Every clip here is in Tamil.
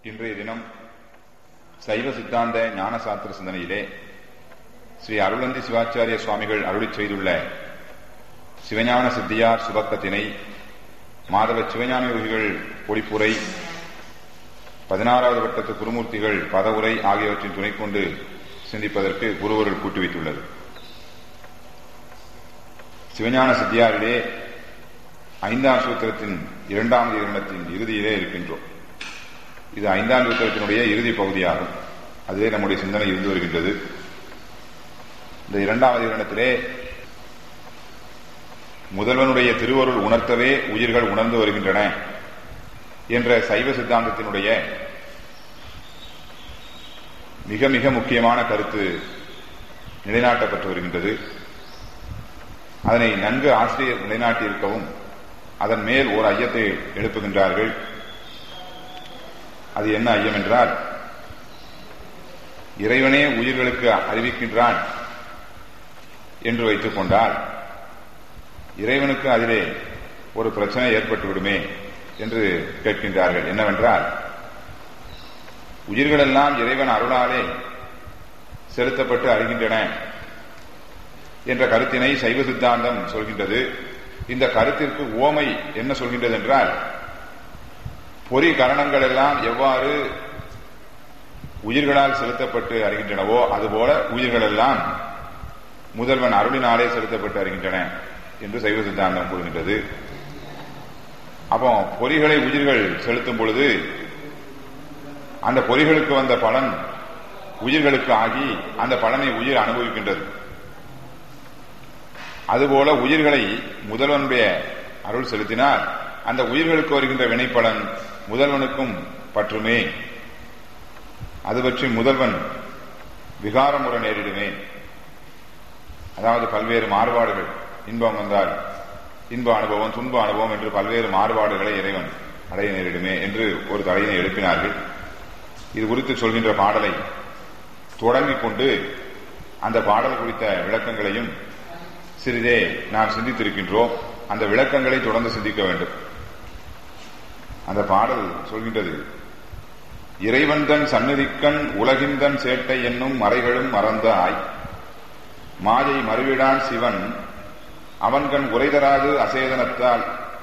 இன்றைய தினம் சைவ சித்தாந்த ஞான சாஸ்திர சிந்தனையிலே ஸ்ரீ அருளந்தி சிவாச்சாரிய சுவாமிகள் அருளிச் செய்துள்ள சிவஞான சித்தியார் சுபக்கத்தினை மாதவ சிவஞான யோகிகள் பொடிப்புரை பதினாறாவது வட்டத்து குருமூர்த்திகள் பதவுரை ஆகியவற்றின் துணை கொண்டு சிந்திப்பதற்கு குருவருள் கூட்டி வைத்துள்ளது சிவஞான சித்தியாரிலே ஐந்தாம் சூத்திரத்தின் இரண்டாம் இரணத்தின் இறுதியிலே இருக்கின்றோம் இது ஐந்தாம் சூத்திரத்தினுடைய இறுதி பகுதியாகும் அதுவே நம்முடைய சிந்தனை இருந்து வருகின்றது இந்த இரண்டாவது இரணத்திலே முதல்வனுடைய திருவருள் உணர்த்தவே உயிர்கள் உணர்ந்து வருகின்றன என்ற சைவ சித்தாந்தத்தினுடைய மிக மிக முக்கியமான கருத்து நிலைநாட்டப்பட்டு வருகின்றது அதனை நன்கு ஆசிரியர் நிலைநாட்டியிருக்கவும் அதன் மேல் ஒரு ஐயத்தை எழுப்புகின்றார்கள் அது என்ன ஐயம் என்றால் இறைவனே உயிர்களுக்கு அறிவிக்கின்றான் என்று வைத்துக் கொண்டால் இறைவனுக்கு அதிலே ஒரு பிரச்சனை ஏற்பட்டு விடுமே என்று கேட்கின்றார்கள் என்னவென்றால் உயிர்களெல்லாம் இறைவன் அருளாலே செலுத்தப்பட்டு அறிகின்றன என்ற கருத்தினை சைவ சித்தாந்தம் சொல்கின்றது இந்த கருத்திற்கு ஓமை என்ன சொல்கின்றது என்றால் பொறி கரணங்கள் எல்லாம் எவ்வாறு உயிர்களால் செலுத்தப்பட்டு அறிகின்றனவோ அதுபோல உயிர்கள் எல்லாம் முதல்வன் அருளினாலே செலுத்தப்பட்டு அறிகின்றன என்று சைவ சித்தாந்தம் கூறுகின்றது அப்போ பொறிகளை உயிர்கள் செலுத்தும் பொழுது அந்த பொறிகளுக்கு வந்த பலன் உயிர்களுக்கு ஆகி அந்த பலனை உயிர் அனுபவிக்கின்றது அதுபோல உயிர்களை முதல்வனுடைய அருள் செலுத்தினால் அந்த உயிர்களுக்கு வருகின்ற வினைப்பலன் முதல்வனுக்கும் பற்றுமே அது பற்றி முதல்வன் விகாரமுற நேரிடுமே அதாவது பல்வேறு மாறுபாடுகள் இன்பம் வந்தால் இன்ப அனுபவம் துன்ப அனுபவம் என்று பல்வேறு மாறுபாடுகளை இறைவன் அடைய நேரிடுமே என்று ஒரு தலையினை எழுப்பினார்கள் இது குறித்து சொல்கின்ற பாடலை தொடங்கிக் கொண்டு அந்த பாடல் குறித்த விளக்கங்களையும் சிறிதே நாம் சிந்தித்திருக்கின்றோம் அந்த விளக்கங்களை தொடர்ந்து சிந்திக்க வேண்டும் அந்த பாடல் சொல்கின்றது இறைவன்தன் சந்நிதிக்கண் உலகிந்தன் சேட்டை என்னும் மறைகளும் மறந்தாய் மாயை மறுவிடான் சிவன் அவன்கண் உரைதராது அசேதனத்தால்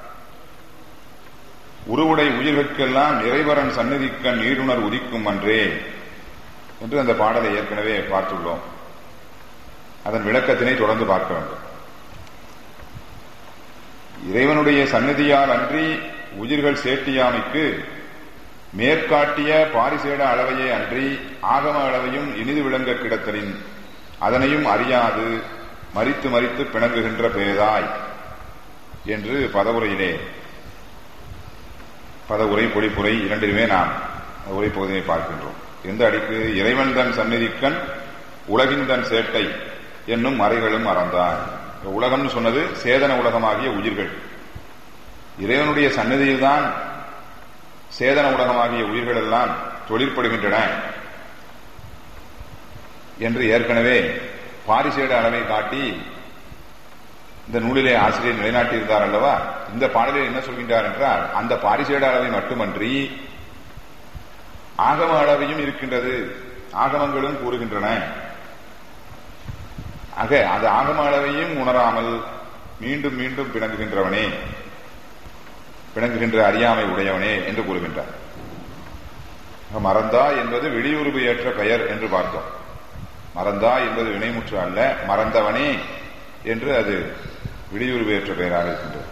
உருவுடை உயிர்களுக்கெல்லாம் இறைவரன் சந்நிதிக்கண் நீருணர் உதிக்கும் அன்றே என்று அந்த பாடலை ஏற்கனவே பார்த்துள்ளோம் அதன் விளக்கத்தினை தொடர்ந்து பார்க்க வேண்டும் இறைவனுடைய சந்நிதியால் அன்றி உயிர்கள் சேட்டியாமைக்கு மேற்காட்டிய பாரிசேட அளவையே அன்றி ஆகம அளவையும் இனிது விளங்க கிடத்தலின் அதனையும் அறியாது மறித்து மறித்து பிணங்குகின்ற பேதாய் என்று பதவுரையிலே பதவுரை பொழிப்புரை இரண்டிலுமே நாம் உரை பகுதியை பார்க்கின்றோம் எந்த அடிக்கு இறைவன் தன் சந்நிதிக்கண் உலகின் தன் சேட்டை என்னும் மறைகளும் அறந்தான் உலகம்னு சொன்னது சேதன உலகமாகிய உயிர்கள் இறைவனுடைய சன்னதியில்தான் சேதன உலகமாகிய உயிர்கள் எல்லாம் தொழிற்படுகின்றன என்று ஏற்கனவே பாரிசேட அளவை காட்டி இந்த நூலிலே ஆசிரியர் நிலைநாட்டியிருந்தார் அல்லவா இந்த பாடலில் என்ன சொல்கின்றார் என்றால் அந்த பாரிசேட அளவை மட்டுமன்றி ஆகம அளவையும் இருக்கின்றது ஆகமங்களும் கூறுகின்றன ஆக அது ஆகம அளவையும் உணராமல் மீண்டும் மீண்டும் பிணங்குகின்றவனே பிணங்குகின்ற அறியாமை உடையவனே என்று கூறுகின்றார் மறந்தா என்பது வெளியுறவு ஏற்ற பெயர் என்று பார்த்தோம் மறந்தா என்பது வினைமுற்று அல்ல மறந்தவனே என்று அது விடியுருவு ஏற்ற பெயராக இருக்கின்றது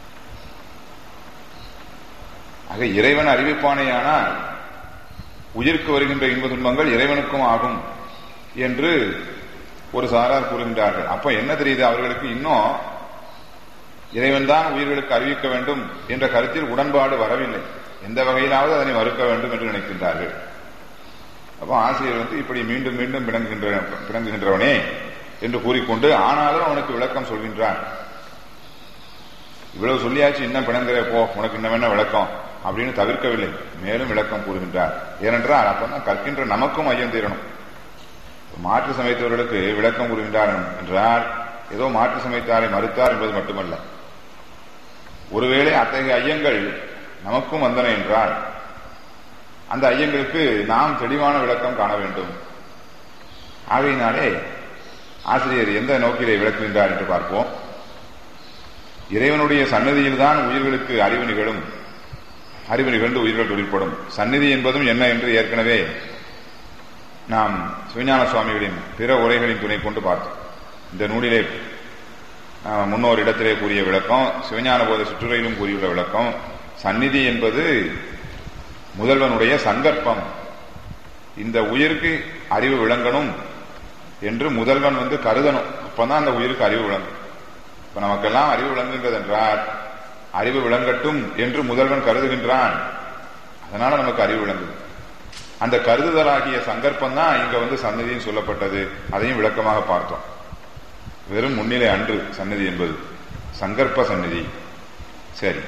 ஆக இறைவன் அறிவிப்பானேயானால் உயிருக்கு வருகின்ற இன்ப துன்பங்கள் இறைவனுக்கும் ஆகும் என்று ஒரு சாரார் கூறுகின்றார்கள் அப்ப என்ன தெரியுது அவர்களுக்கு இன்னும் இறைவன் தான் உயிர்களுக்கு அறிவிக்க வேண்டும் என்ற கருத்தில் உடன்பாடு வரவில்லை எந்த வகையிலாவது அதனை மறுக்க வேண்டும் என்று நினைக்கின்றார்கள் அப்போ ஆசிரியர் வந்து இப்படி மீண்டும் மீண்டும் பிணங்குகின்ற பிணங்குகின்றவனே என்று கூறிக்கொண்டு ஆனாலும் அவனுக்கு விளக்கம் சொல்கின்றான் இவ்வளவு சொல்லியாச்சு இன்னும் பிணங்குற போ உனக்கு இன்னும் என்ன விளக்கம் அப்படின்னு தவிர்க்கவில்லை மேலும் விளக்கம் கூறுகின்றார் ஏனென்றால் அப்பதான் கற்கின்ற நமக்கும் ஐயம் தீரணும் மாற்று சமயத்தவர்களுக்கு விளக்கம் கூறுகின்றார் என்றால் ஏதோ மாற்று சமயத்தாரை மறுத்தார் என்பது மட்டுமல்ல ஒருவேளை அத்தகைய ஐயங்கள் நமக்கும் வந்தன என்றால் அந்த ஐயங்களுக்கு நாம் தெளிவான விளக்கம் காண வேண்டும் ஆகையினாலே ஆசிரியர் எந்த நோக்கிலே விளக்குகின்றார் என்று பார்ப்போம் இறைவனுடைய சன்னதியில்தான் உயிர்களுக்கு அறிவு நிகழும் அறிவு நிகழ்ந்து உயிர்கள் தொழிற்படும் சந்நிதி என்பதும் என்ன என்று ஏற்கனவே நாம் சிவஞான சுவாமிகளின் பிற உரைகளின் துணை கொண்டு பார்த்தோம் இந்த நூலிலே முன்னோர் இடத்திலே கூறிய விளக்கம் சிவஞான போத சுற்றுரையிலும் கூறியுள்ள விளக்கம் சந்நிதி என்பது முதல்வனுடைய சங்கற்பம் இந்த உயிருக்கு அறிவு விளங்கணும் என்று முதல்வன் வந்து கருதணும் அப்பதான் அந்த உயிருக்கு அறிவு விளங்கும் இப்ப நமக்கெல்லாம் அறிவு விளங்குகிறது என்றால் அறிவு விளங்கட்டும் என்று முதல்வன் கருதுகின்றான் அதனால நமக்கு அறிவு விளங்குது அந்த கருதுதலாகிய சங்கற்பம் தான் இங்க வந்து சன்னதியும் சொல்லப்பட்டது அதையும் விளக்கமாக பார்த்தோம் வெறும் முன்னிலை அன்று சன்னதி என்பது சங்கற்ப சந்நிதி சரி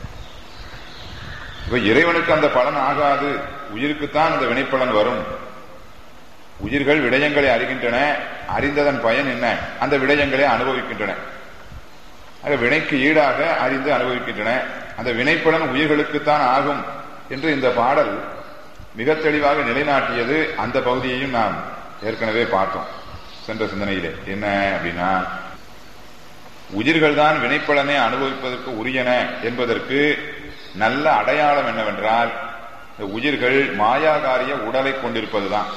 இப்ப இறைவனுக்கு அந்த பலன் ஆகாது உயிருக்குத்தான் அந்த வினைப்பலன் வரும் உயிர்கள் விடயங்களை அறிகின்றன அறிந்ததன் பயன் என்ன அந்த விடயங்களை அனுபவிக்கின்றன ஆக வினைக்கு ஈடாக அறிந்து அனுபவிக்கின்றன அந்த வினைப்பலன் உயிர்களுக்குத்தான் ஆகும் என்று இந்த பாடல் மிக தெளிவாக நிலைநாட்டியது அந்த பகுதியையும் நாம் ஏற்கனவே பார்த்தோம் சென்ற சிந்தனையிலே என்ன அப்படின்னா உயிர்கள் தான் வினைப்பலனை அனுபவிப்பதற்கு உரியன என்பதற்கு நல்ல அடையாளம் என்னவென்றால் இந்த உயிர்கள் மாயாகாரிய உடலை கொண்டிருப்பதுதான்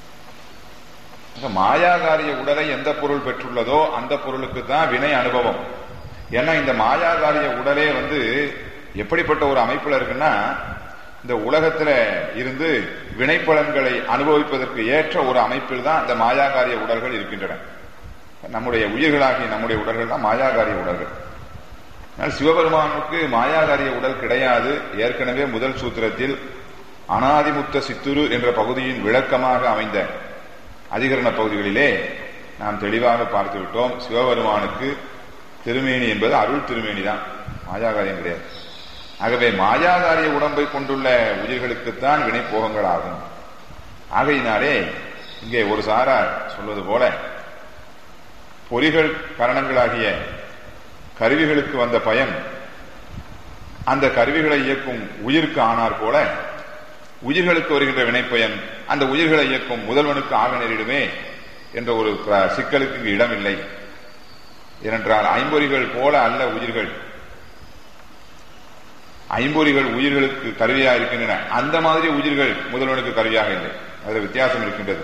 மாயாகாரிய உடலை எந்த பொருள் பெற்றுள்ளதோ அந்த பொருளுக்கு தான் வினை அனுபவம் ஏன்னா இந்த மாயாகாரிய உடலே வந்து எப்படிப்பட்ட ஒரு அமைப்புல இருக்குன்னா இந்த உலகத்துல இருந்து வினைப்பலன்களை அனுபவிப்பதற்கு ஏற்ற ஒரு அமைப்பில் தான் இந்த மாயாகாரிய உடல்கள் இருக்கின்றன நம்முடைய உயிர்களாகிய நம்முடைய உடல்கள் தான் மாயாகாரிய உடல்கள் சிவபெருமானுக்கு மாயாகாரிய உடல் கிடையாது ஏற்கனவே முதல் சூத்திரத்தில் அனாதிமுத்த சித்துரு என்ற பகுதியின் விளக்கமாக அமைந்த அதிகரண பகுதிகளிலே நாம் தெளிவாக பார்த்து விட்டோம் சிவபெருமானுக்கு திருமேனி என்பது அருள் திருமேனி தான் மாயாகாரியம் கிடையாது ஆகவே மாயாகாரிய உடம்பை கொண்டுள்ள உயிர்களுக்குத்தான் வினைப்போகங்கள் ஆகும் ஆகையினாலே இங்கே ஒரு சாரார் சொல்வது போல பொறிகள் கரணங்களாகிய கருவிகளுக்கு வந்த பயன் அந்த கருவிகளை இயக்கும் உயிருக்கு ஆனார் போல உயிர்களுக்கு வருகின்ற வினைப்பயன் அந்த உயிர்களை இயக்கும் முதல்வனுக்கு ஆக நேரிடுமே என்ற ஒரு சிக்கலுக்கு இங்கு இடமில்லை ஏனென்றால் ஐம்பொறிகள் போல அல்ல உயிர்கள் ஐம்பொறிகள் உயிர்களுக்கு கருவியாக இருக்கின்றன அந்த மாதிரி உயிர்கள் முதல்வனுக்கு கருவியாக இல்லை அதில் வித்தியாசம் இருக்கின்றது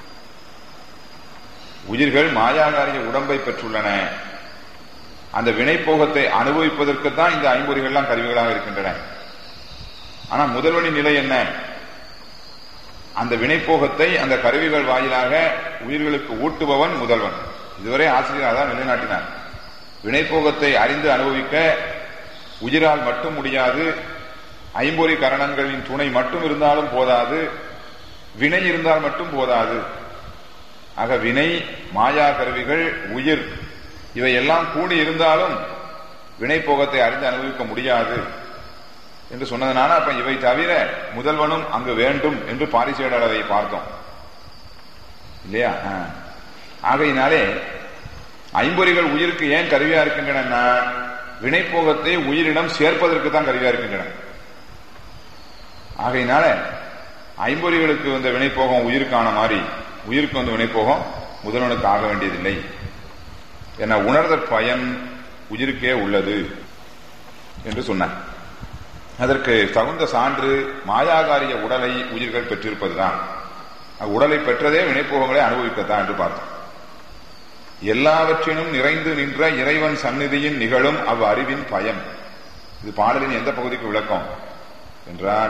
உயிர்கள் மாயாகாரிய உடம்பை பெற்றுள்ளன அந்த வினைப்போகத்தை அனுபவிப்பதற்கு தான் இந்த ஐம்பொறிகள்லாம் கருவிகளாக இருக்கின்றன ஆனா முதல்வனின் நிலை என்ன அந்த வினைப்போகத்தை அந்த கருவிகள் வாயிலாக உயிர்களுக்கு ஊட்டுபவன் முதல்வன் இதுவரை ஆசிரியர் அதான் நிலைநாட்டினார் வினைப்போகத்தை அறிந்து அனுபவிக்க உயிரால் மட்டும் முடியாது ஐம்பொறி கரணங்களின் துணை மட்டும் இருந்தாலும் போதாது வினை இருந்தால் மட்டும் போதாது ஆக வினை மாயா கருவிகள் உயிர் இவை எல்லாம் கூடி இருந்தாலும் வினைப்போகத்தை அறிந்து அனுபவிக்க முடியாது என்று சொன்னதனால அப்ப இவை தவிர முதல்வனும் அங்கு வேண்டும் என்று பாரிசேடளவை பார்த்தோம் இல்லையா ஆகையினாலே ஐம்பொறிகள் உயிருக்கு ஏன் கருவியா இருக்கின்றன வினைப்போகத்தை உயிரிடம் சேர்ப்பதற்கு தான் கருவியா இருக்கின்றன ஆகையினால ஐம்பொறிகளுக்கு வந்த வினைப்போகம் உயிருக்கான மாதிரி உயிருக்கு வந்த வினைப்போகம் முதல்வனுக்கு ஆக வேண்டியதில்லை என உணர்தற் பயன் உயிருக்கே உள்ளது என்று சொன்னார் அதற்கு தகுந்த சான்று மாயாகாரிய உடலை உயிர்கள் பெற்றிருப்பதுதான் உடலை பெற்றதே வினைப்போகங்களை அனுபவிக்கத்தான் என்று பார்த்தோம் எல்லாவற்றினும் நிறைந்து நின்ற இறைவன் சந்நிதியின் நிகழும் அவ் அறிவின் பயன் இது பாடலின் எந்த பகுதிக்கு விளக்கம் என்றால்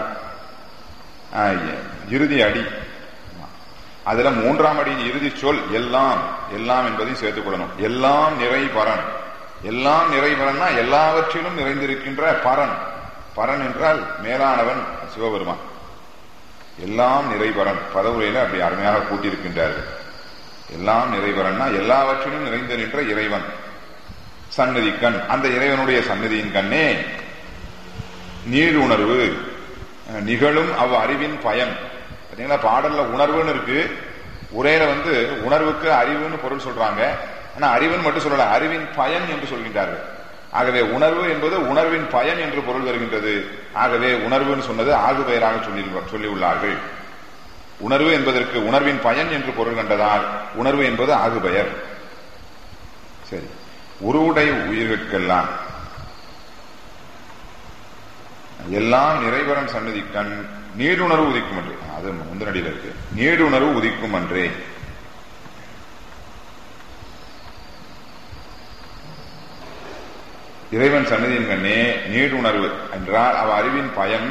இறுதி அடி அதுல மூன்றாம் அடியின் இறுதி சொல் எல்லாம் எல்லாம் என்பதையும் சேர்த்துக் கொள்ளணும் எல்லாம் நிறை பரன் எல்லாம் நிறை பரன்னா எல்லாவற்றிலும் நிறைந்திருக்கின்ற பரன் பரன் என்றால் மேலானவன் சிவபெருமான் எல்லாம் நிறைபரன் பதவுரையில அப்படி அருமையாக கூட்டியிருக்கின்றார்கள் எல்லாம் நிறைவரன்னா எல்லாவற்றிலும் நிறைந்து நின்ற இறைவன் சன்னதி கண் அந்த இறைவனுடைய சன்னதியின் கண்ணே நீர் உணர்வு நிகழும் அவ் அறிவின் பயன் பார்த்தீங்களா பாடல்ல உணர்வுன்னு இருக்கு உரையில வந்து உணர்வுக்கு அறிவுன்னு பொருள் சொல்றாங்க ஆனா அறிவுன்னு மட்டும் சொல்லல அறிவின் பயன் என்று சொல்கின்றார்கள் ஆகவே உணர்வு என்பது உணர்வின் பயன் என்று பொருள் வருகின்றது ஆகவே உணர்வுன்னு சொன்னது ஆகு பெயராக சொல்லி சொல்லியுள்ளார்கள் உணர்வு என்பதற்கு உணர்வின் பயன் என்று பொருள் கண்டதால் உணர்வு என்பது ஆகு பெயர் சரி உருவுடை உயிர்களுக்கெல்லாம் எல்லாம் நிறைவரன் சன்னதி கண் நீடுணர்வு உதிக்கும் அன்றே அது முந்தனடியில் இருக்கு நீடுணர்வு உதிக்கும் அன்றே இறைவன் சன்னதியின் கண்ணே நீடுணர்வு என்றால் அவ அறிவின் பயன்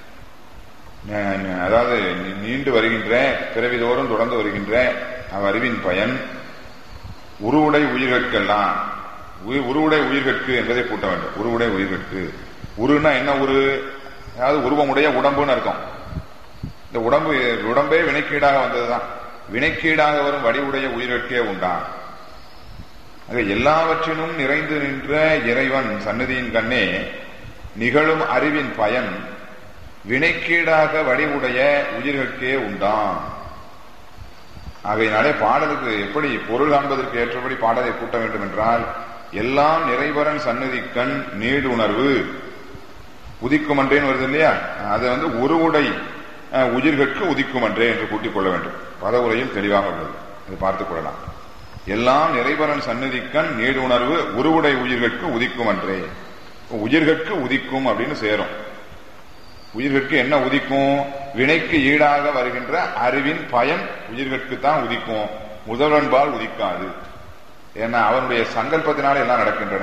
அதாவது நீண்டு வருகின்ற பிறவிதோறும் தொடர்ந்து வருகின்ற அவ அறிவின் பயன் உருவுடை உயிர்களுக்கெல்லாம் உருவுடை உயிர்கட்கு என்பதை கூட்ட வேண்டும் உருவுடை உயிர்கட்கு உருன்னா என்ன உரு அதாவது உருவமுடைய உடம்புன்னு அர்த்தம் இந்த உடம்பு உடம்பே வினைக்கீடாக வந்ததுதான் வினைக்கீடாக வரும் வடிவுடைய உயிர்கட்கே உண்டான் ஆக எல்லாவற்றினும் நிறைந்து நின்ற இறைவன் சன்னதியின் கண்ணே நிகழும் அறிவின் பயன் வினைக்கீடாக வடிவுடைய உயிர்களுக்கே உண்டான் ஆகையினாலே பாடலுக்கு எப்படி பொருள் காண்பதற்கு ஏற்றபடி பாடலை கூட்ட வேண்டும் என்றால் எல்லாம் நிறைவரன் சன்னதி கண் நீடுணர்வு உதிக்கும் அன்றேன்னு வருது இல்லையா அதை வந்து உருவுடை உயிர்கட்கு உதிக்கும் அன்றே என்று கூட்டிக் கொள்ள வேண்டும் பதவுரையில் தெளிவாக உள்ளது அதை பார்த்துக் கொள்ளலாம் எல்லாம் நிறைவரன் சன்னதிக்கண் நீடுணர்வு உருவுடை உயிர்கட்கு உதிக்கும் அன்றே உயிர்கட்கு உதிக்கும் அப்படின்னு சேரும் உயிர்கட்கு என்ன உதிக்கும் வினைக்கு ஈடாக வருகின்ற அறிவின் பயன் உயிர்கட்கு தான் உதிக்கும் முதல்வன்பால் உதிக்காது ஏன்னா அவனுடைய சங்கல்பத்தினால் எல்லாம் நடக்கின்றன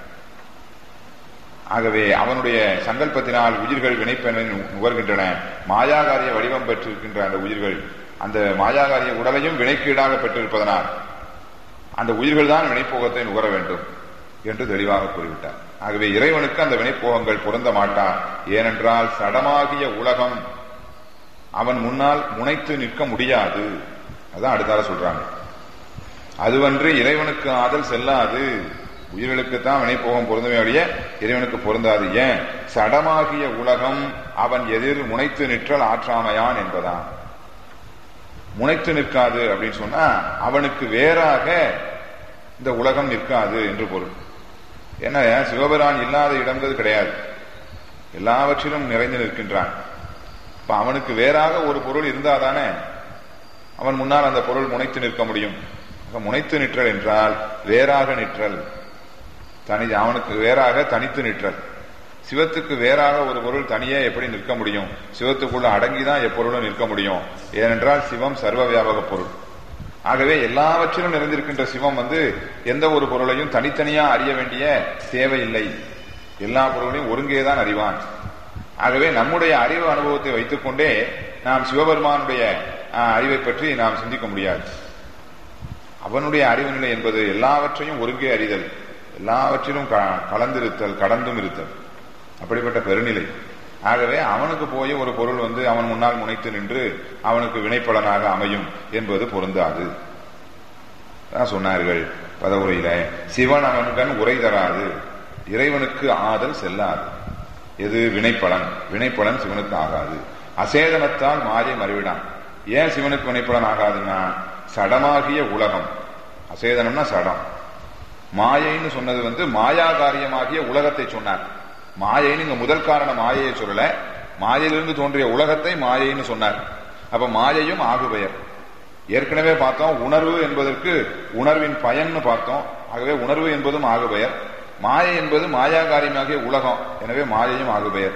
ஆகவே அவனுடைய சங்கல்பத்தினால் உயிர்கள் வினைப்பெண்ணை நுகர்கின்றன மாயாகாரிய வடிவம் பெற்றிருக்கின்ற அந்த உயிர்கள் அந்த மாயாகாரிய உடலையும் வினைக்கீடாக பெற்றிருப்பதனால் அந்த உயிர்கள் தான் வினைப்போகத்தை நுகர வேண்டும் என்று தெளிவாக கூறிவிட்டார் ஆகவே இறைவனுக்கு அந்த வினைப்போகங்கள் பொருந்த மாட்டார் ஏனென்றால் சடமாகிய உலகம் அவன் முன்னால் முனைத்து நிற்க முடியாது அதான் அடுத்தால சொல்றாங்க அதுவன்று இறைவனுக்கு ஆதல் செல்லாது உயிர்களுக்கு தான் வினைப்போகம் பொருந்தவே ஒழிய இறைவனுக்கு பொருந்தாது ஏன் சடமாகிய உலகம் அவன் எதிர் முனைத்து நிற்றல் ஆற்றாமையான் என்பதான் முனைத்து நிற்காது அப்படின்னு சொன்னா அவனுக்கு வேறாக இந்த உலகம் நிற்காது என்று பொருள் ஏன்னா சிவபிரான் இல்லாத இடங்கிறது கிடையாது எல்லாவற்றிலும் நிறைந்து நிற்கின்றான் இப்ப அவனுக்கு வேறாக ஒரு பொருள் இருந்தாதானே அவன் முன்னால் அந்த பொருள் முனைத்து நிற்க முடியும் முனைத்து நிற்றல் என்றால் வேறாக நிற்றல் தனி அவனுக்கு வேறாக தனித்து நிற்றல் சிவத்துக்கு வேறாக ஒரு பொருள் தனியே எப்படி நிற்க முடியும் சிவத்துக்குள்ள அடங்கிதான் எப்பொருளும் நிற்க முடியும் ஏனென்றால் சிவம் சர்வ வியாபக பொருள் ஆகவே எல்லாவற்றிலும் நிறைந்திருக்கின்ற சிவம் வந்து எந்த ஒரு பொருளையும் தனித்தனியா அறிய வேண்டிய தேவையில்லை எல்லா பொருளையும் ஒருங்கேதான் அறிவான் ஆகவே நம்முடைய அறிவு அனுபவத்தை வைத்துக்கொண்டே நாம் சிவபெருமானுடைய அறிவை பற்றி நாம் சிந்திக்க முடியாது அவனுடைய அறிவு நிலை என்பது எல்லாவற்றையும் ஒருங்கே அறிதல் எல்லாவற்றிலும் கலந்திருத்தல் கடந்தும் இருத்தல் அப்படிப்பட்ட பெருநிலை ஆகவே அவனுக்கு போய் ஒரு பொருள் வந்து அவன் முன்னால் முனைத்து நின்று அவனுக்கு வினைப்பலனாக அமையும் என்பது பொருந்தாது சொன்னார்கள் பதவுரையில சிவன் அவனுடன் உரை தராது இறைவனுக்கு ஆதல் செல்லாது எது வினைப்பலன் வினைப்பலன் சிவனுக்கு ஆகாது அசேதனத்தால் மாறி மறுவிடான் ஏன் சிவனுக்கு வினைப்பலன் ஆகாதுன்னா சடமாகிய உலகம் அசேதனம்னா சடம் மாயைன்னு சொன்னது வந்து மாயாகாரியமாகிய உலகத்தை சொன்னார் மாயைன்னு இங்க முதல் காரணம் மாயையை சொல்லல மாயையிலிருந்து தோன்றிய உலகத்தை மாயைன்னு சொன்னார் அப்ப மாயையும் ஆகுபெயர் ஏற்கனவே பார்த்தோம் உணர்வு என்பதற்கு உணர்வின் பயன்னு பார்த்தோம் ஆகவே உணர்வு என்பதும் ஆகுபெயர் மாயை என்பது மாயாகாரியமாகிய உலகம் எனவே மாயையும் ஆகுபெயர்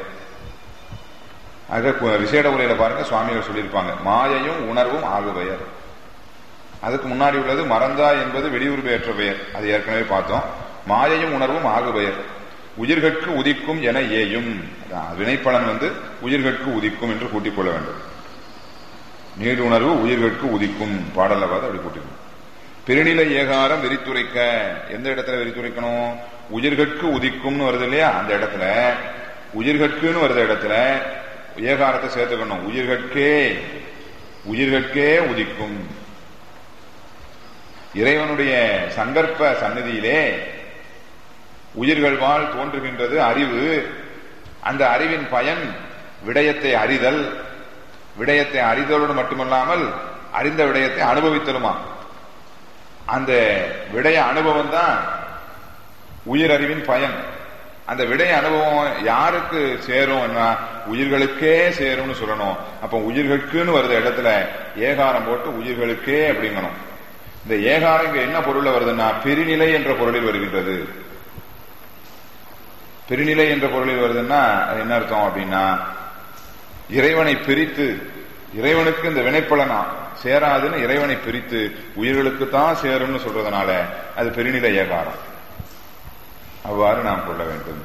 ஆக விசேட உரையில பாருங்க சுவாமிகள் சொல்லியிருப்பாங்க மாயையும் உணர்வும் ஆகுபெயர் அதுக்கு முன்னாடி உள்ளது மறந்தா என்பது வெளியூர் பெயற்ற பெயர் அது ஏற்கனவே பார்த்தோம் மாயையும் உணர்வும் ஆகுபெயர் உயிர்கட்கு உதிக்கும் என ஏயும் வினைப்பலன் வந்து உயிர்கட்கு உதிக்கும் என்று கூட்டிக் கொள்ள வேண்டும் நீடுணர்வு உயிர்கட்கு உதிக்கும் பாடல பார்த்து அப்படி கூட்டிக்கணும் பெருநிலை ஏகாரம் விரித்துரைக்க எந்த இடத்துல விரித்துரைக்கணும் உயிர்கட்கு உதிக்கும்னு வருது இல்லையா அந்த இடத்துல உயிர்கட்குன்னு வருது இடத்துல ஏகாரத்தை சேர்த்துக்கணும் உயிர்கட்கே உயிர்கட்கே உதிக்கும் இறைவனுடைய சங்கற்ப சன்னதியிலே உயிர்கள் வாழ் தோன்றுகின்றது அறிவு அந்த அறிவின் பயன் விடயத்தை அறிதல் விடயத்தை அறிதலோடு மட்டுமல்லாமல் அறிந்த விடயத்தை அனுபவித்தலுமா அந்த விடய அனுபவம் தான் உயிரறிவின் பயன் அந்த விடை அனுபவம் யாருக்கு சேரும் உயிர்களுக்கே சேரும்னு சொல்லணும் அப்ப உயிர்களுக்குன்னு வருத இடத்துல ஏகாரம் போட்டு உயிர்களுக்கே அப்படிங்கணும் இந்த ஏகாரம் இங்க என்ன பொருள்ல வருதுன்னா பெருநிலை என்ற பொருளில் வருகின்றது பெருநிலை என்ற பொருளில் வருதுன்னா அது என்ன அர்த்தம் அப்படின்னா இறைவனை பிரித்து இறைவனுக்கு இந்த வினைப்பலனா சேராதுன்னு இறைவனை பிரித்து உயிர்களுக்கு தான் சேரும்னு சொல்றதுனால அது பெருநிலை ஏகாரம் அவ்வாறு நாம் கொள்ள வேண்டும்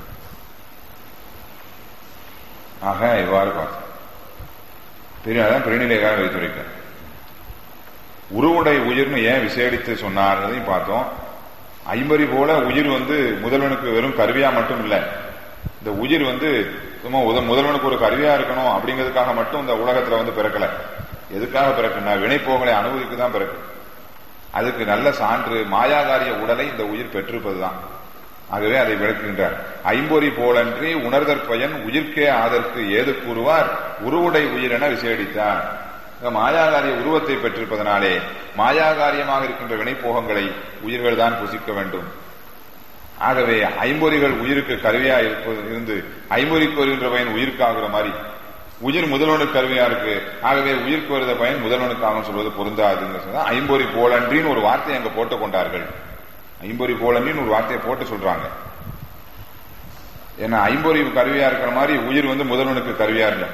ஆக இவ்வாறு பார்த்தோம் பெரிய பெருநிலைக்காக வைத்துரைக்க உருவுடை உயிர்னு ஏன் விசேடித்து சொன்னார்ன்றதையும் பார்த்தோம் ஐம்பரி போல உயிர் வந்து முதல்வனுக்கு வெறும் கருவியா மட்டும் இல்லை இந்த உயிர் வந்து சும்மா முதல்வனுக்கு ஒரு கருவியா இருக்கணும் அப்படிங்கிறதுக்காக மட்டும் இந்த உலகத்துல வந்து பிறக்கல எதுக்காக பிறக்குன்னா வினைப்போகலை அனுபவிக்கு தான் பிறக்கு அதுக்கு நல்ல சான்று மாயாகாரிய உடலை இந்த உயிர் பெற்றிருப்பதுதான் ஆகவே அதை விளக்குகின்றார் ஐம்பொறி போலன்றி உணர்தற் பயன் உயிர்க்கே ஆதற்கு ஏது கூறுவார் உருவுடை உயிர் என விசேடித்தார் மாயாகாரிய உருவத்தை பெற்றிருப்பதனாலே மாயாகாரியமாக இருக்கின்ற வினைப்போகங்களை உயிர்கள் தான் புசிக்க வேண்டும் ஆகவே ஐம்பொறிகள் உயிருக்கு கருவியா இருப்பது இருந்து ஐம்பொறிக்கு வருகின்ற பயன் உயிருக்காகிற மாதிரி உயிர் முதல்வனுக்கு கருவியா இருக்கு ஆகவே உயிருக்கு வருத பயன் முதல்வனுக்காக சொல்வது பொருந்தாதுன்னு சொன்னா ஐம்பொறி போலன்றின்னு ஒரு வார்த்தையை அங்க போட்டுக் கொண்டார்கள் ஐம்பொறி போலன்றின்னு ஒரு வார்த்தையை போட்டு சொல்றாங்க ஏன்னா ஐம்பொறி கருவியா இருக்கிற மாதிரி உயிர் வந்து முதல்வனுக்கு கருவியா இல்லை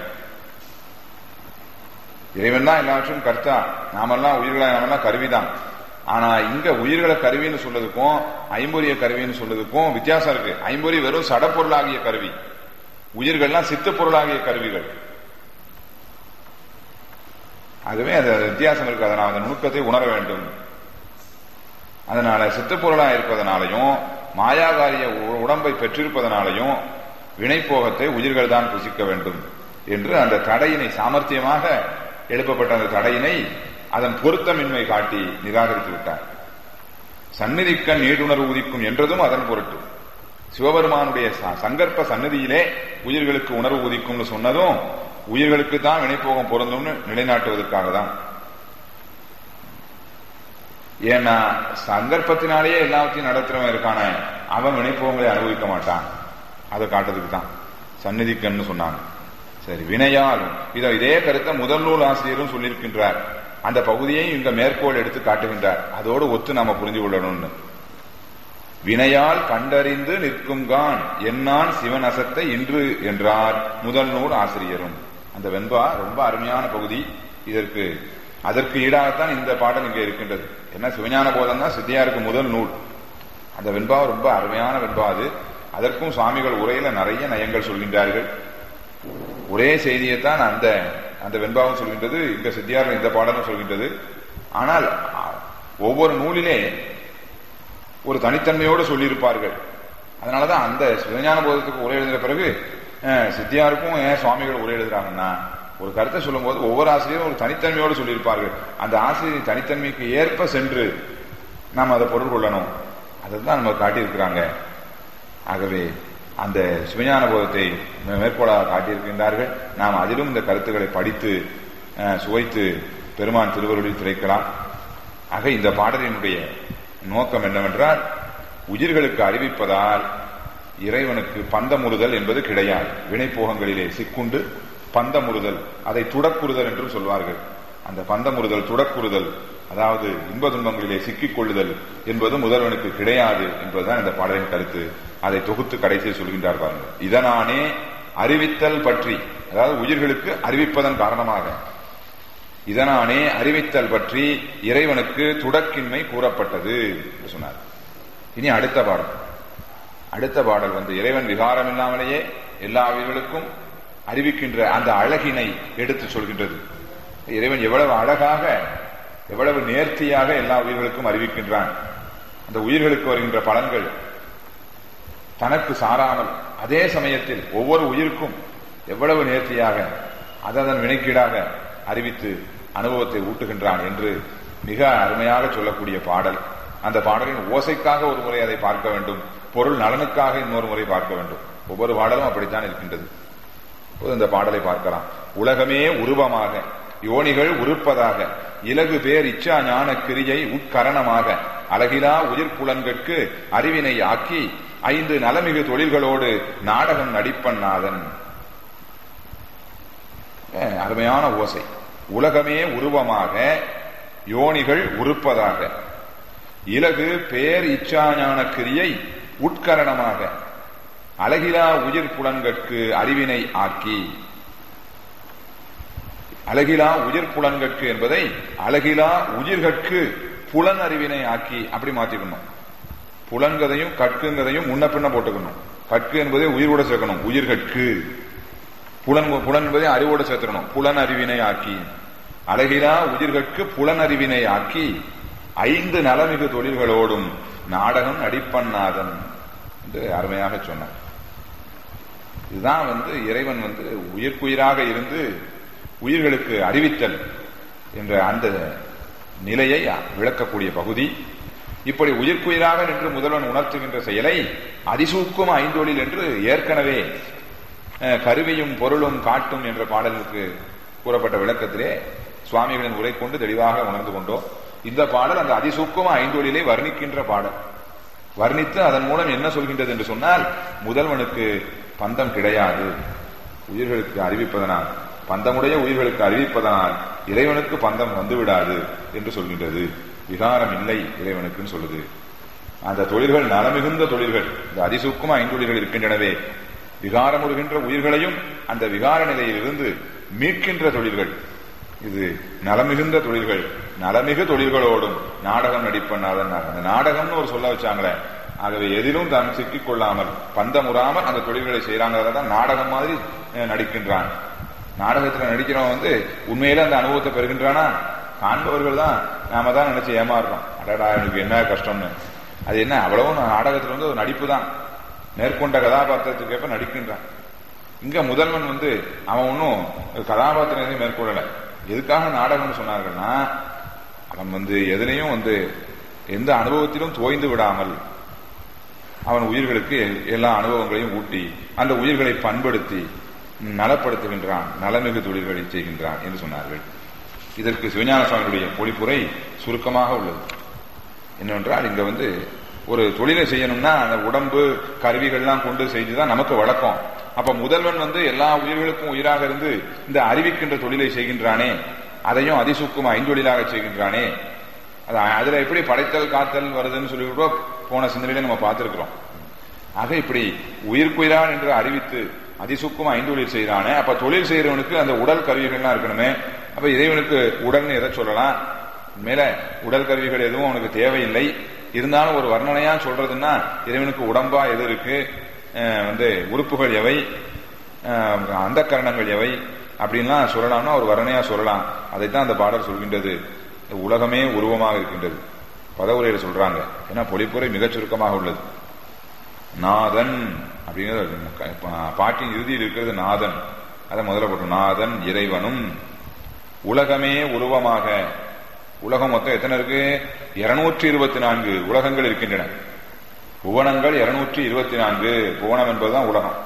இறைவன் தான் எல்லாவற்றும் கர்த்தா நாமெல்லாம் உயிர்களா நாமெல்லாம் கருவிதான் ஆனா இங்க உயிர்களை கருவின்னு சொல்றதுக்கும் ஐம்பொரிய கருவின்னு சொல்றதுக்கும் வித்தியாசம் இருக்கு ஐம்பொறி வெறும் சடப்பொருளாகிய கருவி உயிர்கள்லாம் சித்த பொருளாகிய கருவிகள் ஆகவே அது வித்தியாசம் இருக்கு அதனால் அந்த நுணுக்கத்தை உணர வேண்டும் அதனால சித்தப்பொருளா இருப்பதனாலையும் மாயாகாரிய உடம்பை பெற்றிருப்பதனாலையும் வினைப்போகத்தை உயிர்கள் தான் புசிக்க வேண்டும் என்று அந்த தடையினை சாமர்த்தியமாக எழுப்பப்பட்ட அந்த தடையினை அதன் பொருத்தமின்மை காட்டி நிராகரித்து விட்டார் சந்நிதிக்க நீடுணர்வு உதிக்கும் என்றதும் அதன் பொருட்டு சிவபெருமானுடைய சங்கற்ப சன்னதியிலே உயிர்களுக்கு உணர்வு உதிக்கும்னு சொன்னதும் உயிர்களுக்கு தான் வினைப்போகம் பொருந்தும்னு நிலைநாட்டுவதற்காக தான் ஏன்னா சந்தர்ப்பத்தினாலேயே எல்லாத்தையும் நடத்துறவன் இருக்கான அவன் வினைப்போகங்களை அனுபவிக்க மாட்டான் அதை காட்டுறதுக்கு தான் சந்நிதிக்கன்னு சொன்னாங்க சரி வினையால் இதை இதே கருத்தை முதல் நூல் ஆசிரியரும் சொல்லியிருக்கின்றார் அந்த பகுதியை இங்க மேற்கோள் எடுத்து காட்டுகின்றார் அதோடு ஒத்து நாம புரிந்து கொள்ளணும்னு வினையால் கண்டறிந்து நிற்கும்கான் என்னான் சிவன் அசத்தை இன்று என்றார் முதல் நூல் ஆசிரியரும் அந்த வெண்பா ரொம்ப அருமையான பகுதி இதற்கு அதற்கு ஈடாகத்தான் இந்த பாடல் இங்கே இருக்கின்றது என்ன சிவஞான போதம் தான் சித்தியாருக்கு முதல் நூல் அந்த வெண்பா ரொம்ப அருமையான வெண்பா அது அதற்கும் சுவாமிகள் உரையில நிறைய நயங்கள் சொல்கின்றார்கள் ஒரே செய்தியைத்தான் அந்த அந்த வெண்பாவும் சொல்கின்றது இந்த சித்தியார் இந்த பாடலும் சொல்கின்றது ஆனால் ஒவ்வொரு நூலிலே ஒரு தனித்தன்மையோடு சொல்லியிருப்பார்கள் அதனாலதான் அந்த சிவஞான போதத்துக்கு உரை எழுதின பிறகு சித்தியாருக்கும் ஏன் சுவாமிகள் உரை எழுதுறாங்கன்னா ஒரு கருத்தை சொல்லும் போது ஒவ்வொரு ஆசிரியரும் ஒரு தனித்தன்மையோடு சொல்லியிருப்பார்கள் அந்த ஆசிரியரின் தனித்தன்மைக்கு ஏற்ப சென்று நாம் அதை பொருள் கொள்ளணும் அதை தான் நம்ம காட்டியிருக்கிறாங்க ஆகவே அந்த சிவஞான போதத்தை மேற்கோளாக காட்டியிருக்கின்றார்கள் நாம் அதிலும் இந்த கருத்துக்களை படித்து சுவைத்து பெருமான் திருவருளில் திரைக்கலாம் ஆக இந்த பாடலினுடைய நோக்கம் என்னவென்றால் உயிர்களுக்கு அறிவிப்பதால் இறைவனுக்கு பந்தமுறுதல் என்பது கிடையாது வினைப்போகங்களிலே சிக்குண்டு பந்தமுறுதல் அதை துடக்குறுதல் என்றும் சொல்வார்கள் அந்த பந்தமுறுதல் துடக்குறுதல் அதாவது இன்ப துன்பங்களிலே சிக்கிக் கொள்ளுதல் என்பது முதல்வனுக்கு கிடையாது என்பதுதான் இந்த பாடலின் கருத்து அதை தொகுத்து கடைசியில் சொல்கின்றார் பாருங்கள் இதனானே அறிவித்தல் பற்றி அதாவது உயிர்களுக்கு அறிவிப்பதன் காரணமாக இதனானே அறிவித்தல் பற்றி இறைவனுக்கு துடக்கின்மை கூறப்பட்டது என்று சொன்னார் இனி அடுத்த பாடல் அடுத்த பாடல் வந்து இறைவன் விகாரம் இல்லாமலேயே எல்லா உயிர்களுக்கும் அறிவிக்கின்ற அந்த அழகினை எடுத்து சொல்கின்றது இறைவன் எவ்வளவு அழகாக எவ்வளவு நேர்த்தியாக எல்லா உயிர்களுக்கும் அறிவிக்கின்றான் அந்த உயிர்களுக்கு வருகின்ற பலன்கள் தனக்கு சாராமல் அதே சமயத்தில் ஒவ்வொரு உயிருக்கும் எவ்வளவு நேர்த்தியாக அதன் வினைக்கீடாக அறிவித்து அனுபவத்தை ஊட்டுகின்றான் என்று மிக அருமையாக சொல்லக்கூடிய பாடல் அந்த பாடலின் ஓசைக்காக ஒரு முறை அதை பார்க்க வேண்டும் பொருள் நலனுக்காக இன்னொரு முறை பார்க்க வேண்டும் ஒவ்வொரு பாடலும் அப்படித்தான் இருக்கின்றது இந்த பாடலை பார்க்கலாம் உலகமே உருவமாக யோனிகள் உருப்பதாக இலகு பேர் இச்சா ஞான கிரியை உட்கரணமாக அழகிலா உயிர் புலன்கட்கு அறிவினை ஆக்கி ஐந்து நலமிகு தொழில்களோடு நாடகம் நடிப்பன் நாதன் அஹ், அருமையான ஓசை உலகமே உருவமாக யோனிகள் உருப்பதாக இலகு பேர் இச்சாஞான கிரியை உட்கரணமாக அழகிலா உயிர் புலன்கட்கு அறிவினை ஆக்கி அழகிலா உயிர் புலன்கட்கு என்பதை அழகிலா உயிர்கட்கு புலன் அறிவினை ஆக்கி அப்படி மாத்திக்கணும் புலன்கதையும் கற்குங்கதையும் முன்ன பின்ன போட்டுக்கணும் கற்கு என்பதை உயிரோட சேர்க்கணும் உயிர்கட்கு புலன் புலன் என்பதை அறிவோட சேர்த்துக்கணும் புலன் அறிவினை ஆக்கி அழகிலா உயிர்கட்கு புலன் அறிவினை ஆக்கி ஐந்து நலமிகு தொழில்களோடும் நாடகம் நடிப்பன்னாதன் என்று அருமையாக சொன்னார் இதுதான் வந்து இறைவன் வந்து உயிர்க்குயிராக இருந்து உயிர்களுக்கு அறிவித்தல் என்ற அந்த நிலையை விளக்கக்கூடிய பகுதி இப்படி உயிர்க்குயிராக நின்று முதல்வன் உணர்த்துகின்ற செயலை அதிசூக்கும் ஐந்தொழில் என்று ஏற்கனவே அஹ், கருவியும் பொருளும் காட்டும் என்ற பாடலுக்கு கூறப்பட்ட விளக்கத்திலே சுவாமிகளின் உரை கொண்டு தெளிவாக உணர்ந்து கொண்டோம் இந்த பாடல் அந்த அதிசூக்கும ஐந்தொழிலை வர்ணிக்கின்ற பாடல் வர்ணித்து அதன் மூலம் என்ன சொல்கின்றது என்று சொன்னால் முதல்வனுக்கு பந்தம் கிடையாது உயிர்களுக்கு அறிவிப்பதனால் பந்தமுடைய உயிர்களுக்கு அறிவிப்பதனால் இறைவனுக்கு பந்தம் வந்துவிடாது என்று சொல்கின்றது விகாரம் இல்லை இறைவனுக்குன்னு சொல்லுது அந்த தொழில்கள் நலமிகுந்த தொழில்கள் இந்த அதிசூக்கும ஐந்தொழில்கள் இருக்கின்றனவே விகாரமுறுகின்ற உயிர்களையும் அந்த விகார நிலையிலிருந்து மீட்கின்ற தொழில்கள் இது நலமிகுந்த தொழில்கள் நலமிகு தொழில்களோடும் நாடகம் நடிப்பண்ணாதன் அந்த நாடகம்னு ஒரு சொல்ல வச்சாங்களே ஆகவே எதிலும் தான் சிக்கிக் கொள்ளாமல் பந்தமுறாமல் அந்த தொழில்களை செய்யறாங்க தான் நாடகம் மாதிரி அஹ், நடிக்கின்றான் நாடகத்துல நடிக்கிறவன் வந்து உண்மையில அந்த அனுபவத்தை பெறுகின்றானா காண்பவர்கள் தான் நாம தான் நினைச்சு ஏமாறுறோம் அடடா எனக்கு என்ன கஷ்டம்னு அது என்ன அவ்வளவும் நாடகத்துல வந்து ஒரு நடிப்பு தான் மேற்கொண்ட கதாபாத்திரத்துக்கு ஏற்ப நடிக்கின்றான் இங்க முதல்வன் வந்து அவன் ஒன்னும் கதாபாத்திரம் மேற்கொள்ளல எதுக்காக நாடகம்னு சொன்னார்கள்னா அவன் வந்து எதுலையும் வந்து எந்த அனுபவத்திலும் தோய்ந்து விடாமல் அவன் உயிர்களுக்கு எல்லா அனுபவங்களையும் ஊட்டி அந்த உயிர்களை பண்படுத்தி நலப்படுத்துகின்றான் நலமிகு தொழில்களை செய்கின்றான் என்று சொன்னார்கள் இதற்கு சிவஞான சுவாமியுடைய பொழிப்புரை சுருக்கமாக உள்ளது என்னவென்றால் இங்க வந்து ஒரு தொழிலை செய்யணும்னா அந்த உடம்பு கருவிகள்லாம் கொண்டு செய்துதான் நமக்கு வழக்கம் அப்ப முதல்வன் வந்து எல்லா உயிர்களுக்கும் உயிராக இருந்து இந்த அறிவிக்கின்ற தொழிலை செய்கின்றானே அதையும் அதிசூக்கும் ஐந்தொழிலாக செய்கின்றானே அது அதுல எப்படி படைத்தல் காத்தல் வருதுன்னு சொல்லி கூட போன சிந்தனையில நம்ம பார்த்திருக்கிறோம் ஆக இப்படி உயிர்க்குயிரான் என்று அறிவித்து அதிசூக்கும் ஐந்தொழில் செய்கிறானே அப்ப தொழில் செய்யறவனுக்கு அந்த உடல் கருவிகள்லாம் இருக்கணுமே அப்ப இறைவனுக்கு உடல்னு எதை சொல்லலாம் மேல உடல் கருவிகள் எதுவும் அவனுக்கு தேவையில்லை இருந்தாலும் ஒரு வர்ணனையா சொல்றதுன்னா இறைவனுக்கு உடம்பா எது இருக்கு அஹ் வந்து உறுப்புகள் எவை அந்த கரணங்கள் எவை அப்படின்லாம் சொல்லலாம்னா ஒரு வர்ணனையா சொல்லலாம் அதைத்தான் அந்த பாடல் சொல்கின்றது உலகமே உருவமாக இருக்கின்றது பதவுரையில சொல்றாங்க ஏன்னா பொழிப்புரை மிகச் சுருக்கமாக உள்ளது நாதன் அப்படிங்கிறது பா- பாட்டின் இறுதியில் இருக்கிறது நாதன் அதை முதல்ல போட்டோம் நாதன் இறைவனும் உலகமே உருவமாக உலகம் மொத்தம் எத்தனை இருக்கு இருநூற்றி இருபத்தி நான்கு உலகங்கள் இருக்கின்றன புவனங்கள் இருநூற்றி இருபத்தி நான்கு புவனம் என்பதுதான் உலகம்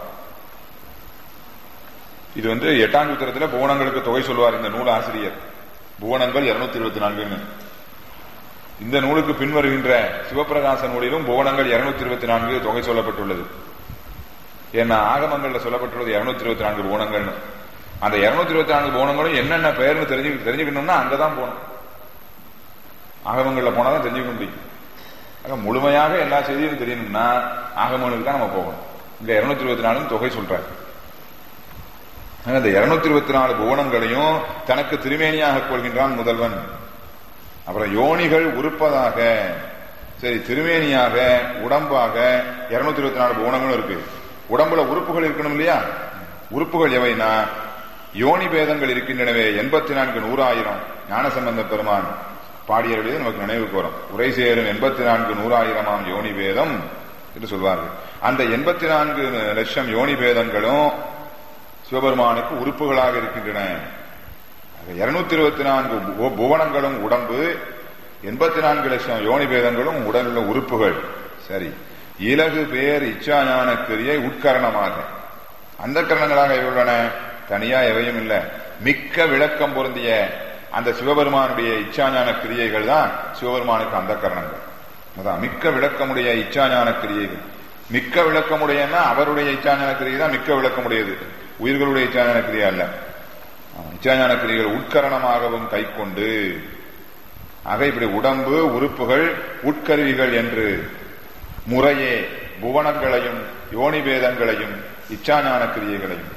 இது வந்து எட்டாம் சூத்திரத்தில் புவனங்களுக்கு தொகை சொல்லுவார் இந்த நூல் ஆசிரியர் புவனங்கள் இருநூத்தி இருபத்தி நான்குன்னு இந்த நூலுக்கு பின்வருகின்ற சிவபிரகாச நூலிலும் புவனங்கள் இருநூத்தி இருபத்தி நான்கு தொகை சொல்லப்பட்டுள்ளது ஏன்னா ஆகமங்கள்ல சொல்லப்பட்டுள்ளது இருநூத்தி இருபத்தி நான்கு புவனங்கள்னு அந்த இருநூத்தி இருபத்தி நான்கு புவனங்களும் என்னென்ன பெயர்னு தெரிஞ்சு தெரிஞ்சுக்கணும்னா அங்கதான் போகணும் ஆகமங்கள்ல போனாதான் தெரிஞ்சுக்க முடியும் ஆக முழுமையாக எல்லா செய்தியும் தெரியணும்னா ஆகமங்களுக்கு தான் நம்ம போகணும் இங்க இருநூத்தி இருபத்தி நாலு தொகை சொல்றாரு ஆக இந்த இருநூத்தி இருபத்தி நாலு புவனங்களையும் தனக்கு திருமேனியாக கொள்கின்றான் முதல்வன் அப்புறம் யோனிகள் உறுப்பதாக சரி திருமேனியாக உடம்பாக இருநூத்தி இருபத்தி நாலு புவனங்களும் இருக்கு உடம்புல உறுப்புகள் இருக்கணும் இல்லையா உறுப்புகள் எவைனா யோனி பேதங்கள் இருக்கின்றனவே எண்பத்தி நான்கு நூறாயிரம் ஞானசம்பந்த பெருமான் பாடியவர்களே நமக்கு நினைவுக்கு வரும் உரை சேரும் எண்பத்தி நான்கு நூறாயிரமாம் யோனி பேதம் என்று சொல்வார்கள் அந்த எண்பத்தி நான்கு லட்சம் யோனி பேதங்களும் சிவபெருமானுக்கு உறுப்புகளாக இருக்கின்றன இருநூத்தி இருபத்தி நான்கு பு- புவனங்களும் உடம்பு எண்பத்தி நான்கு லட்சம் யோனி பேதங்களும் உடலுள்ள உறுப்புகள் சரி இலகு பேர் இச்சா ஞான கிரியை உட்கரணமாக அந்த கரணங்களாக உள்ளன தனியா எவையும் இல்ல மிக்க விளக்கம் பொருந்திய அந்த சிவபெருமானுடைய இச்சாஞான கிரியைகள் தான் சிவபெருமானுக்கு அந்த கரணங்கள் அதான் மிக்க விளக்கமுடைய இச்சாஞான கிரியைகள் மிக்க விளக்கமுடையன்னா அவருடைய இச்சாஞான கிரியை தான் மிக்க விளக்கமுடையது உயிர்களுடைய இச்சாஞான கிரியா அல்ல இச்சாஞான கிரிகள் உட்கரணமாகவும் கை கொண்டு ஆக இப்படி உடம்பு உறுப்புகள் உட்கருவிகள் என்று முறையே புவனங்களையும் யோனிபேதங்களையும் இச்சாஞான கிரியைகளையும்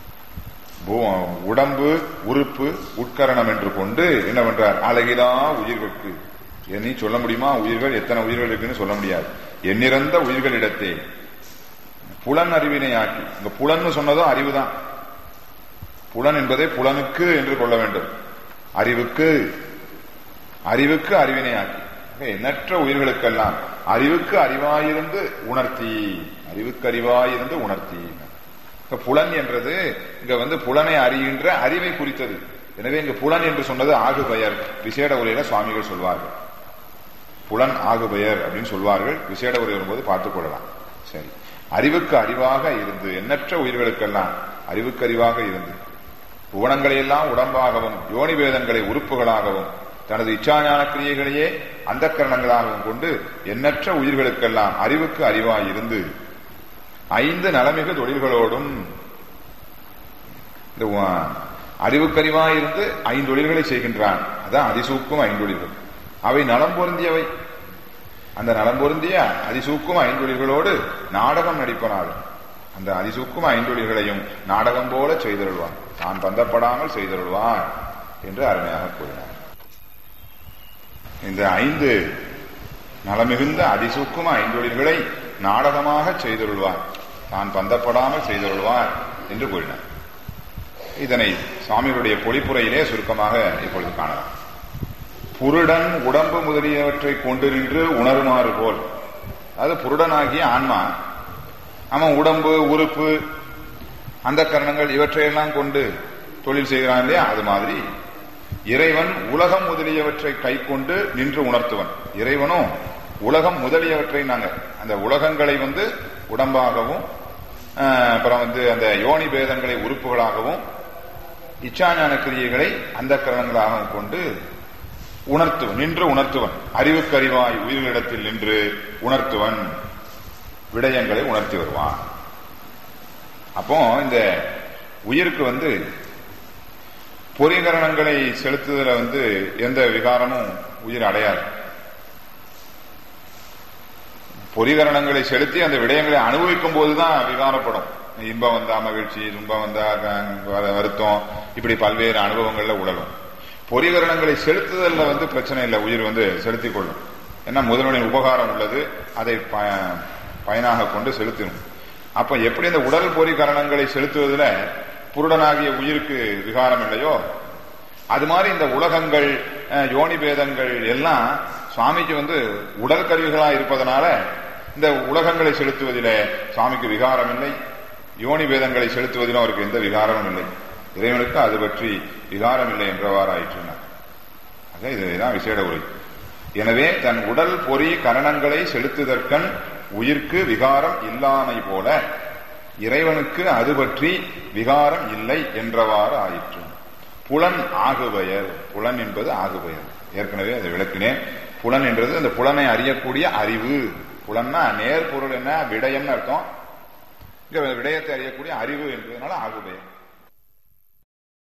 உடம்பு உறுப்பு உட்கரணம் என்று கொண்டு என்ன பண்றார் அழகிலா உயிர்களுக்கு நீ சொல்ல முடியுமா உயிர்கள் எத்தனை உயிர்கள் இருக்குன்னு சொல்ல முடியாது எண்ணிறந்த உயிர்களிடத்தே புலன் அறிவினை ஆக்கி இந்த புலன் சொன்னதும் அறிவுதான் புலன் என்பதை புலனுக்கு என்று கொள்ள வேண்டும் அறிவுக்கு அறிவுக்கு அறிவினை ஆக்கி எண்ணற்ற உயிர்களுக்கெல்லாம் அறிவுக்கு அறிவாயிருந்து உணர்த்தி அறிவுக்கு அறிவாயிருந்து உணர்த்தி புலன் என்றது இங்க வந்து புலனை அறிகின்ற அறிவை குறித்தது எனவே இங்க புலன் என்று சொன்னது ஆகு பெயர் விசேட உரையில சுவாமிகள் சொல்வார்கள் புலன் ஆகு பெயர் அப்படின்னு சொல்வார்கள் விசேட உரை வரும்போது பார்த்துக் கொள்ளலாம் சரி அறிவுக்கு அறிவாக இருந்து எண்ணற்ற உயிர்களுக்கெல்லாம் அறிவுக்கு அறிவாக இருந்து புவனங்களை எல்லாம் உடம்பாகவும் யோனி வேதங்களை உறுப்புகளாகவும் தனது இச்சாஞான கிரியைகளையே அந்த கரணங்களாகவும் கொண்டு எண்ணற்ற உயிர்களுக்கெல்லாம் அறிவுக்கு அறிவாய் இருந்து ஐந்து நலமிகு தொழில்களோடும் இந்த அறிவுக்கறிவாய் இருந்து ஐந்தொழில்களை செய்கின்றான் அதான் அதிசூக்கும் ஐந்தொழில்கள் அவை நலம் பொருந்தியவை அந்த நலம் பொருந்திய அதிசூக்கும் ஐந்தொழில்களோடு நாடகம் நடிப்பனாலும் அந்த அதிசூக்கும் ஐந்தொழில்களையும் நாடகம் போல செய்தருள்வான் தான் பந்தப்படாமல் செய்தருள்வான் என்று அருமையாக கூறினார் இந்த ஐந்து நலமிகுந்த அதிசூக்கும ஐந்தொழில்களை நாடகமாக செய்தருள்வார் தான் பந்தப்படாமல் செய்தருள்வார் என்று கூறினார் இதனை சுவாமிகளுடைய பொழிப்புரையிலே சுருக்கமாக இப்பொழுது காணலாம் புருடன் உடம்பு முதலியவற்றை கொண்டு நின்று உணருமாறு போல் அது புருடனாகிய ஆன்மா அவன் உடம்பு உறுப்பு அந்த கரணங்கள் இவற்றையெல்லாம் கொண்டு தொழில் செய்கிறான் இல்லையா அது மாதிரி இறைவன் உலகம் முதலியவற்றை கை கொண்டு நின்று உணர்த்துவன் இறைவனும் உலகம் முதலியவற்றை நாங்க அந்த உலகங்களை வந்து உடம்பாகவும் அப்புறம் வந்து அந்த யோனி பேதங்களை உறுப்புகளாகவும் இச்சாஞான கிரியைகளை அந்த கரணங்களாகவும் கொண்டு உணர்த்துவன் நின்று உணர்த்துவன் அறிவுக்கறிவாய் உயிர்களிடத்தில் நின்று உணர்த்துவன் விடயங்களை உணர்த்தி வருவான் அப்போ இந்த உயிருக்கு வந்து பொறிகரணங்களை செலுத்துதல வந்து எந்த விகாரமும் உயிர் அடையாது பொறிகரணங்களை செலுத்தி அந்த விடயங்களை அனுபவிக்கும் போதுதான் விகாரப்படும் இன்பம் வந்தா மகிழ்ச்சி துன்பம் வந்தா வருத்தம் இப்படி பல்வேறு அனுபவங்கள்ல உடலும் பொறிகரணங்களை செலுத்துதல்ல வந்து பிரச்சனை இல்லை உயிர் வந்து செலுத்திக் கொள்ளும் ஏன்னா முதலுடைய உபகாரம் உள்ளது அதை பயனாக கொண்டு செலுத்தணும் அப்ப எப்படி இந்த உடல் பொறிகரணங்களை செலுத்துவதில் புருடனாகிய உயிருக்கு விகாரம் இல்லையோ அது மாதிரி இந்த உலகங்கள் யோனி பேதங்கள் எல்லாம் சுவாமிக்கு வந்து உடல் கருவிகளா இருப்பதனால இந்த உலகங்களை செலுத்துவதிலே சுவாமிக்கு விகாரம் இல்லை யோனி பேதங்களை செலுத்துவதிலும் அவருக்கு எந்த விகாரமும் இல்லை இறைவனுக்கு அது பற்றி விகாரம் இல்லை என்றவாறு ஆயிற்றுனார் ஆக இதுதான் விசேட உரை எனவே தன் உடல் பொறி கரணங்களை செலுத்துதற்கண் உயிர்க்கு விகாரம் இல்லாமை போல இறைவனுக்கு அது பற்றி விகாரம் இல்லை என்றவாறு ஆயிற்று புலன் ஆகுபெயர் புலன் என்பது ஆகுபெயர் ஏற்கனவே அதை விளக்கினேன் புலன் என்றது அந்த புலனை அறியக்கூடிய அறிவு புலன்னா நேர் பொருள் என்ன விடயம்னு அர்த்தம் இங்க விடயத்தை அறியக்கூடிய அறிவு என்பதனால ஆகுபெயர்